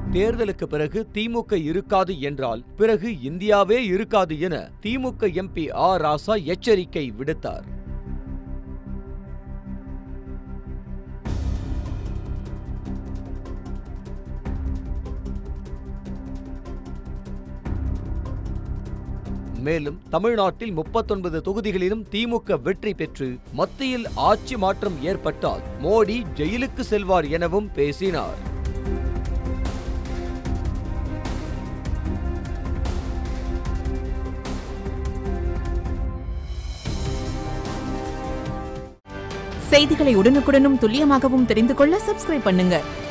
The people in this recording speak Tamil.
தேர்தலுக்கு பிறகு திமுக இருக்காது என்றால் பிறகு இந்தியாவே இருக்காது என திமுக எம்பி ஆர் ராசா எச்சரிக்கை விடுத்தார் மேலும் தமிழ்நாட்டில் முப்பத்தொன்பது தொகுதிகளிலும் திமுக வெற்றி பெற்று மத்தியில் ஆட்சி மாற்றம் ஏற்பட்டால் மோடி ஜெயிலுக்கு செல்வார் எனவும் பேசினார் செய்திகளை உடனுக்குடனும் துல்லியமாகவும் தெரிந்து கொள்ள சப்ஸ்கிரைப் பண்ணுங்க